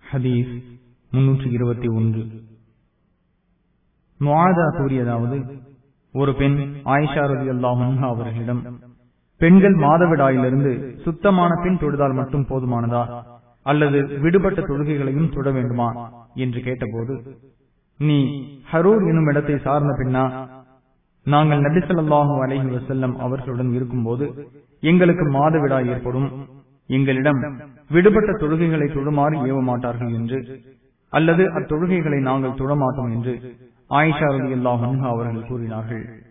ஹதீஸ் முன்னூற்றி இருபத்தி ஒன்று முவாதா கூறியதாவது ஒரு பெண் ஆயிஷா ரதி அல்லாஹ் அவர்களிடம் பெண்கள் மாதவிடாயிலிருந்து சுத்தமான பெண் தொழுதால் மட்டும் போதுமானதா அல்லது விடுபட்ட தொழுகைகளையும் தொட வேண்டுமா என்று கேட்டபோது நீ ஹரூர் என்னும் இடத்தை சார்ந்த பெண்ணா நாங்கள் நபிசல்லாஹு அலஹி வசல்லம் அவர்களுடன் இருக்கும்போது எங்களுக்கு மாதவிடாய் ஏற்படும் எங்களிடம் விடுபட்ட தொழுகைகளை தொழுமாறு ஏவ மாட்டார்கள் என்று அல்லது அத்தொழுகைகளை நாங்கள் தொழமாட்டோம் என்று ஆயிஷா ரலி அல்லாஹ் அவர்கள் கூறினார்கள்